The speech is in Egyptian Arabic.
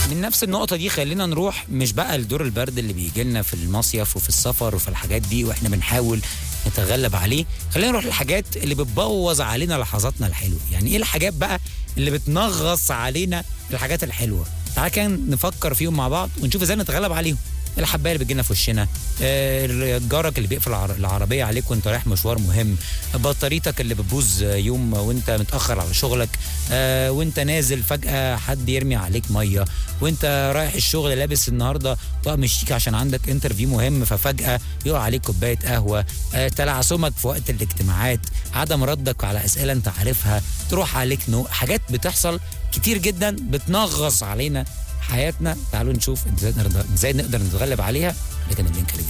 من نفس النقطة دي خلينا نروح مش بقى لدور البرد اللي بيجي لنا في المصيف وفي السفر وفي الحاجات دي واحنا بنحاول نتغلب عليه خلينا نروح للحاجات اللي بتبوظ علينا لحظاتنا الحلوة يعني ايه الحاجات بقى اللي بتنغص علينا الحاجات الحلوة تعال كان نفكر فيهم مع بعض ونشوف ازاي نتغلب عليهم الحبايه اللي بتجينا في وشنا آه، جارك اللي بيقفل العر- العربيه عليك وانت رايح مشوار مهم بطاريتك اللي بتبوظ يوم وانت متاخر على شغلك آه، وانت نازل فجاه حد يرمي عليك ميه وانت رايح الشغل لابس النهارده طقم شيك عشان عندك انترفيو مهم ففجاه يقع عليك كوبايه قهوه آه، تلعثمك في وقت الاجتماعات عدم ردك على اسئله انت عارفها تروح عليك نو حاجات بتحصل كتير جدا بتنغص علينا حياتنا تعالوا نشوف ازاي نقدر ازاي نقدر نتغلب عليها لكن اللينك اللي